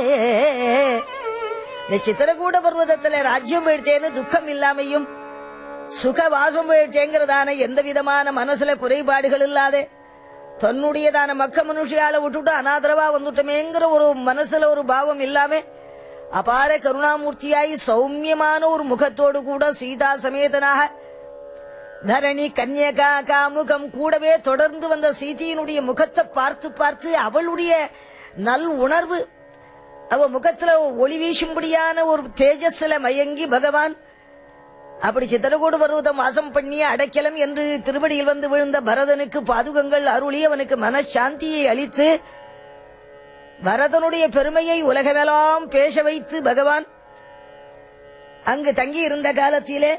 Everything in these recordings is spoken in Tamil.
இந்த சித்திரகூட பர்வதத்துல ராஜ்யம் போயிடுச்சேன்னு துக்கம் இல்லாமையும் சுக வாசம் போயிடுச்சேங்கிறதான எந்த விதமான மனசுல குறைபாடுகள் இல்லாதே தன்னுடையதான மக்க மனுஷியால விட்டுட்டு அனாதரவா வந்துட்டமேங்கிற ஒரு மனசுல ஒரு பாவம் இல்லாம அபார கருணாமூர்த்தியாய் சௌமியமான ஒரு முகத்தோடு கூட சீதா சமேதனாக தரணி கன்யகா காமுகம் கூடவே தொடர்ந்து வந்த சீதையினுடைய முகத்தை பார்த்து பார்த்து அவளுடைய நல் உணர்வு அவ முகத்துல ஒளி வீசும்படியான ஒரு தேஜஸ்ல மயங்கி பகவான் அப்படி சித்திரகூடு பருவதம் வாசம் பண்ணி அடைக்கலம் என்று திருவடியில் வந்து விழுந்த பரதனுக்கு பாதுகங்கள் அருளி அவனுக்கு மனசாந்தியை அளித்து பரதனுடைய பெருமையை உலகமெல்லாம் பேச வைத்து பகவான் அங்கு தங்கி இருந்த காலத்திலே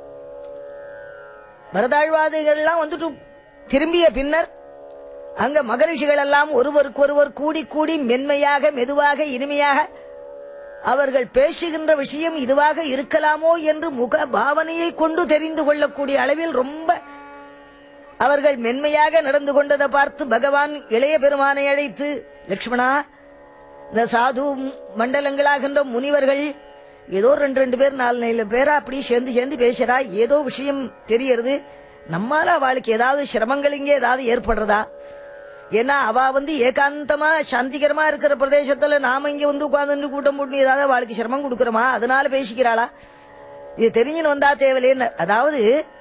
பரதாழ்வாதிகள்லாம் வந்துட்டு திரும்பிய பின்னர் அங்க மகரிஷிகள் எல்லாம் ஒருவருக்கொருவர் கூடி கூடி மென்மையாக மெதுவாக இனிமையாக அவர்கள் பேசுகின்ற விஷயம் இதுவாக இருக்கலாமோ என்று முக பாவனையை கொண்டு தெரிந்து கொள்ளக்கூடிய அளவில் ரொம்ப அவர்கள் மென்மையாக நடந்து கொண்டதை பார்த்து பகவான் இளைய பெருமானை அழைத்து லக்ஷ்மணா இந்த சாது மண்டலங்களாகின்ற முனிவர்கள் ஏதோ ரெண்டு ரெண்டு பேர் நாலு நாலு பேரா அப்படி சேர்ந்து சேர்ந்து பேசுறா ஏதோ விஷயம் தெரியறது நம்மால அவளுக்கு ஏதாவது சிரமங்கள் இங்கே ஏதாவது ஏற்படுறதா ஏன்னா அவ வந்து ஏகாந்தமா சாந்திகரமா இருக்கிற பிரதேசத்துல நாம இங்க வந்து உட்கார்ந்து கூட்டம் போட்டு ஏதாவது அவளுக்கு சிரமம் கொடுக்கறோமா அதனால பேசிக்கிறாளா இது தெரிஞ்சுன்னு வந்தா தேவையில்லைன்னு அதாவது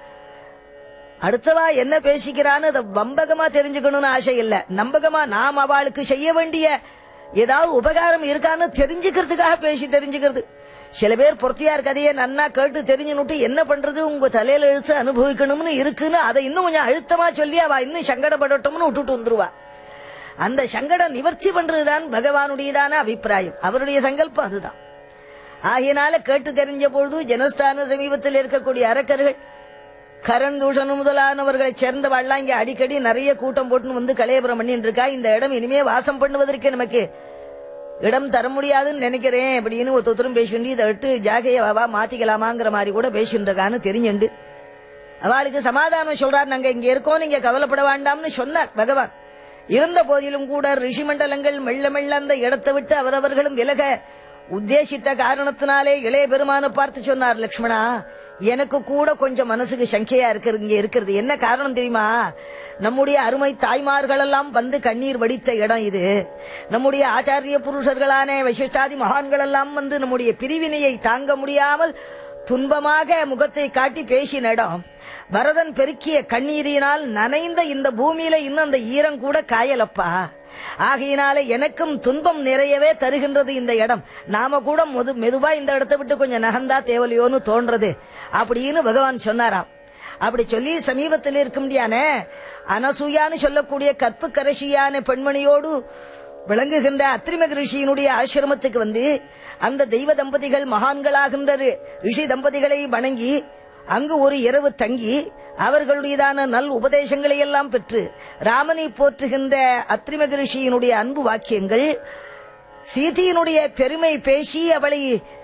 அடுத்தவா என்ன பேசிக்கிறான்னு அதை வம்பகமா தெரிஞ்சுக்கணும்னு ஆசை இல்ல நம்பகமா நாம் அவளுக்கு செய்ய வேண்டிய ஏதாவது உபகாரம் இருக்கான்னு தெரிஞ்சுக்கிறதுக்காக பேசி தெரிஞ்சுக்கிறது சில பேர் பொறுத்தியார் கதையை நன்னா கேட்டு தெரிஞ்சுனுட்டு என்ன பண்றது உங்க தலையில எழுத்து அனுபவிக்கணும்னு இருக்குன்னு அதை இன்னும் கொஞ்சம் அழுத்தமா சொல்லி அவ இன்னும் சங்கடப்படட்டும்னு விட்டுட்டு வந்துருவா அந்த சங்கடம் நிவர்த்தி பண்றதுதான் பகவானுடையதான அபிப்பிராயம் அவருடைய சங்கல்பம் அதுதான் ஆகையினால கேட்டு தெரிஞ்ச பொழுது ஜனஸ்தான சமீபத்தில் இருக்கக்கூடிய அரக்கர்கள் கரண் தூஷணம் முதலானவர்களை சேர்ந்தவாள்லாம் இங்க அடிக்கடி நிறைய கூட்டம் போட்டுன்னு வந்து கலையபுரம் பண்ணிட்டு இருக்கா இந்த இடம் இனிமே வாசம் பண்ணுவதற்கு நமக்கு இடம் தர முடியாதுன்னு நினைக்கிறேன் அப்படின்னு ஒரு தொத்தரும் பேசிண்டு இதை விட்டு ஜாகைய வாவா மாத்திக்கலாமாங்கிற மாதிரி கூட பேசிட்டு இருக்கான்னு தெரிஞ்சுண்டு அவளுக்கு சமாதானம் சொல்றார் நாங்க இங்க இருக்கோம் நீங்க கவலைப்பட வேண்டாம்னு சொன்னார் பகவான் இருந்த போதிலும் கூட ரிஷி மண்டலங்கள் மெல்ல மெல்ல அந்த இடத்தை விட்டு அவரவர்களும் விலக உத்தேசித்த காரணத்தினாலே இளைய பெருமான பார்த்து சொன்னார் லக்ஷ்மணா எனக்கு கூட கொஞ்சம் மனசுக்கு சங்கையா இருக்கிறது இங்க இருக்கிறது என்ன காரணம் தெரியுமா நம்முடைய அருமை தாய்மார்கள் எல்லாம் வந்து கண்ணீர் வடித்த இடம் இது நம்முடைய ஆச்சாரிய புருஷர்களான வசிஷ்டாதி மகான்கள் எல்லாம் வந்து நம்முடைய பிரிவினையை தாங்க முடியாமல் துன்பமாக முகத்தை காட்டி பேசின இடம் பரதன் பெருக்கிய கண்ணீரினால் நனைந்த இந்த பூமியில இன்னும் அந்த ஈரம் கூட காயலப்பா ஆகையினால எனக்கும் துன்பம் நிறையவே தருகின்றது இந்த இடம் நாம கூட முது மெதுவா இந்த இடத்தை விட்டு கொஞ்சம் நகர்ந்தா தேவலையோன்னு தோன்றது அப்படின்னு பகவான் சொன்னாராம் அப்படி சொல்லி சமீபத்தில் இருக்க முடியான அனசூயான்னு சொல்லக்கூடிய கற்பு கரசியான பெண்மணியோடு விளங்குகின்ற அத்திரிமக ரிஷியினுடைய ஆசிரமத்துக்கு வந்து அந்த தெய்வ தம்பதிகள் மகான்களாகின்ற ரிஷி தம்பதிகளை வணங்கி அங்கு ஒரு இரவு தங்கி அவர்களுடையதான நல் உபதேசங்களை எல்லாம் பெற்று ராமனை போற்றுகின்ற அத்திரிமக ரிஷியினுடைய அன்பு வாக்கியங்கள் சீதையினுடைய பெருமை பேசி அவளை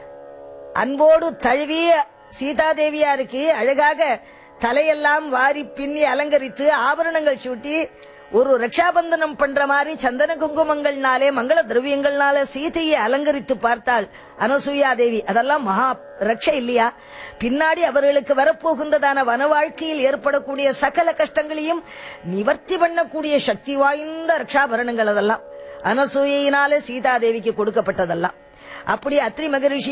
அன்போடு தழுவி சீதாதேவியாருக்கு அழகாக தலையெல்லாம் வாரி பின்னி அலங்கரித்து ஆபரணங்கள் சூட்டி ஒரு ரக்ஷாபந்தனம் பண்ற மாதிரி சந்தன குங்குமங்கள்னாலே மங்கள திரவியங்கள்னால சீதையை அலங்கரித்து பார்த்தாள் அனசூயா தேவி அதெல்லாம் மகா ரக்ஷ இல்லையா பின்னாடி அவர்களுக்கு வரப்போகின்றதான வன வாழ்க்கையில் ஏற்படக்கூடிய சகல கஷ்டங்களையும் நிவர்த்தி பண்ணக்கூடிய சக்தி வாய்ந்த ரக்ஷாபரணங்கள் அதெல்லாம் அனசூயினாலே சீதாதேவிக்கு கொடுக்கப்பட்டதெல்லாம் அப்படி அத்ரி மகரிஷி